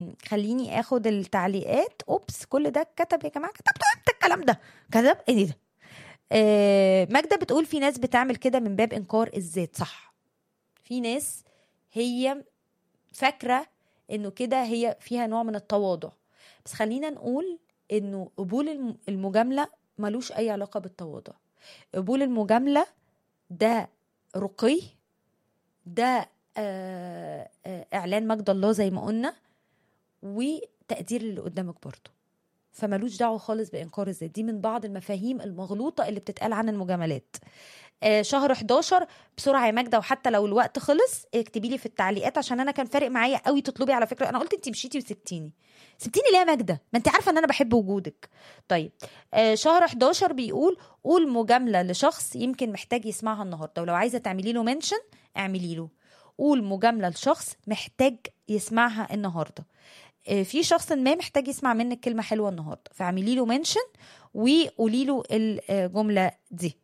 خليني اخد التعليقات اوبس كل ده كتب يا جماعه كتبتوا امتى الكلام ده كتب ايه ده آه ماجده بتقول في ناس بتعمل كده من باب انكار الذات صح في ناس هي فاكره انه كده هي فيها نوع من التواضع بس خلينا نقول انه قبول الم- المجامله ملوش اي علاقه بالتواضع قبول المجامله ده رقي ده آه آه اعلان مجد الله زي ما قلنا وتقدير اللي قدامك برضه فملوش دعوه خالص بانكار الذات دي من بعض المفاهيم المغلوطه اللي بتتقال عن المجاملات آه شهر 11 بسرعه يا ماجده وحتى لو الوقت خلص اكتبي لي في التعليقات عشان انا كان فارق معايا قوي تطلبي على فكره انا قلت انت مشيتي وسبتيني سبتيني ليه يا ماجده ما انت عارفه ان انا بحب وجودك طيب آه شهر 11 بيقول قول مجامله لشخص يمكن محتاج يسمعها النهارده ولو عايزه تعملي له منشن اعملي له قول مجامله لشخص محتاج يسمعها النهارده آه، في شخص ما محتاج يسمع منك كلمه حلوه النهارده فاعملي له منشن وقولي له الجمله دي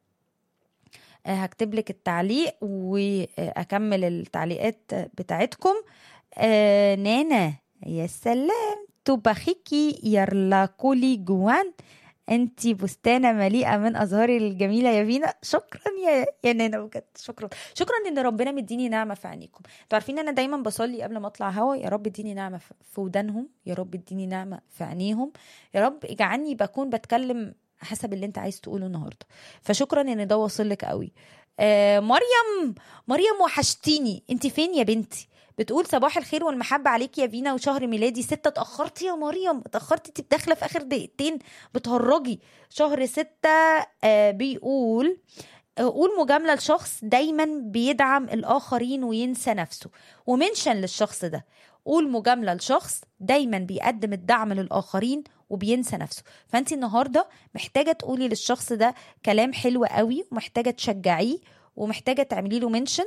آه، هكتب لك التعليق واكمل التعليقات بتاعتكم آه، نانا يا سلام تبخيكي يرلاكولي جوان انتي بستانه مليئه من ازهاري الجميله يا فينا شكرا يا يا نانا بجد شكرا شكرا ان ربنا مديني نعمه في عينيكم انتوا عارفين انا دايما بصلي قبل ما اطلع هوا يا رب اديني نعمه في- في ودانهم يا رب اديني نعمه في عينيهم يا رب اجعلني بكون بتكلم حسب اللي انت عايز تقوله النهارده فشكرا ان ده واصل لك قوي آه مريم مريم وحشتيني انت فين يا بنتي بتقول صباح الخير والمحبة عليك يا فينا وشهر ميلادي ستة اتأخرتي يا مريم اتأخرتي انت داخلة في آخر دقيقتين بتهرجي شهر ستة آه بيقول آه، قول مجاملة لشخص دايما بيدعم الآخرين وينسى نفسه ومنشن للشخص ده قول مجاملة لشخص دايما بيقدم الدعم للآخرين وبينسى نفسه فانت النهاردة محتاجة تقولي للشخص ده كلام حلو قوي ومحتاجة تشجعيه ومحتاجة تعملي له منشن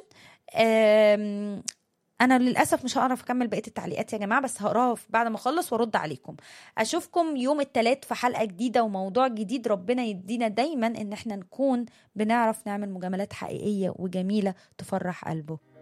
انا للاسف مش هعرف اكمل بقيه التعليقات يا جماعه بس هقراها بعد ما اخلص وارد عليكم اشوفكم يوم الثلاث في حلقه جديده وموضوع جديد ربنا يدينا دايما ان احنا نكون بنعرف نعمل مجاملات حقيقيه وجميله تفرح قلبه